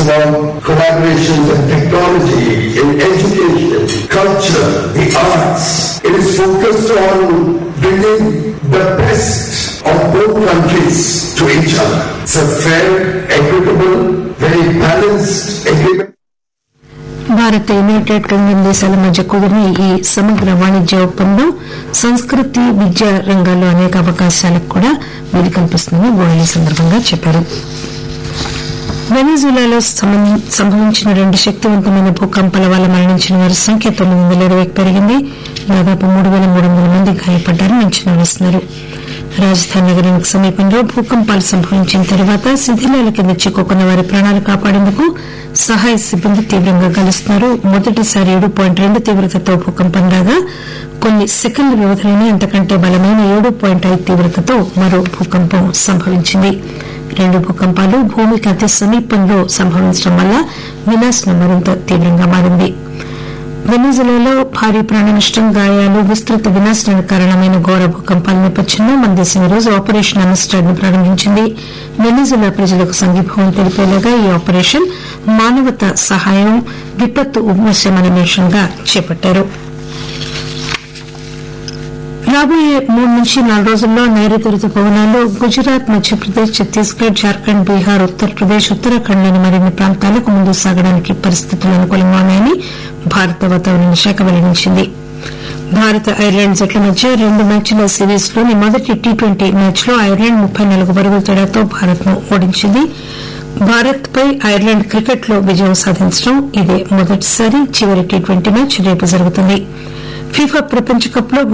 about collaborations and technology in education, culture, the arts. It is focused on bringing the best of both countries to each other. It's a fair, equitable, very balanced agreement. Bharat United Kingdom దేశాల మధ్య కుదిరిన ఈ సమగ్ర వాణిజ్య ఒప్పందం సంస్కృతి విద్యా రంగాల్లో అనేక అవకాశాలకు కూడా వీలు కల్పిస్తుందని గోయల్ ఈ సందర్భంగా చెప్పారు వెనిజులాలో సంబంధ- సంభవించిన రెండు శక్తివంతమైన భూకంపాల వల్ల మరణించిన వారి సంఖ్య తొమ్మిది వందల ఇరవైకి పెరిగింది దాదాపు మూడు వేల మూడు వందల మంది గాయపడ్డారని అంచనా వేస్తున్నారు రాజధాని నగరానికి సమీపంలో భూకంపాలు సంభవించిన తర్వాత శిథిలాల కింద చిక్కుకున్న వారి ప్రాణాలు కాపాడేందుకు సహాయ సిబ్బంది తీవ్రంగా కలుస్తున్నారు మొదటిసారి ఏడు పాయింట్ రెండు తీవ్రతతో భూకంపం రాగా కొన్ని సెకండ్ల వ్యవధిలోనే అంతకంటే బలమైన ఏడు పాయింట్ ఐదు తీవ్రతతో మరో భూకంపం సంభవించింది రెండు భూకంపాలు భూమికి అతి సమీపంలో సంభవించడం వల్ల వినాశనం మరింత తీవ్రంగా మారింది వెనిజులాలో భారీ ప్రాణ నష్టం గాయాలు విస్తృత వినాశనానికి కారణమైన ఘోర భూకంపాల నేపథ్యంలో మన దేశం ఈ రోజు ఆపరేషన్ అమిస్టాడ్ ను ప్రారంభించింది వెనిజులా ప్రజలకు సంఘీభావం తెలిపేలాగా ఈ ఆపరేషన్ మానవతా సహాయం విపత్తు ఉపశమన మిషన్ గా చేపట్టారు రాబోయే మూడు నుంచి నాలుగు రోజుల్లో నైరుతి రుతుపవనాలు గుజరాత్ మధ్యప్రదేశ్ ఛత్తీస్గఢ్ జార్ఖండ్ బీహార్ ఉత్తరప్రదేశ్ ఉత్తరాఖండ్లోని మరిన్ని ప్రాంతాలకు ముందు సాగడానికి పరిస్థితులు అనుకూలంగా ఉన్నాయని భారత వాతావరణ శాఖ వెల్లడించింది భారత ఐర్లాండ్ జట్ల మధ్య రెండు మ్యాచ్ల సిరీస్ లోని మొదటి టీ ట్వంటీ మ్యాచ్ లో ఐర్లాండ్ ముప్పై నాలుగు పరుగుల తేడాతో భారత్ ను ఓడించింది భారత్ పై ఐర్లాండ్ క్రికెట్ లో విజయం సాధించడం ఇదే మొదటిసారి చివరి టీ ట్వంటీ మ్యాచ్ రేపు జరుగుతుంది ఫీఫా ప్రపంచ కప్ లో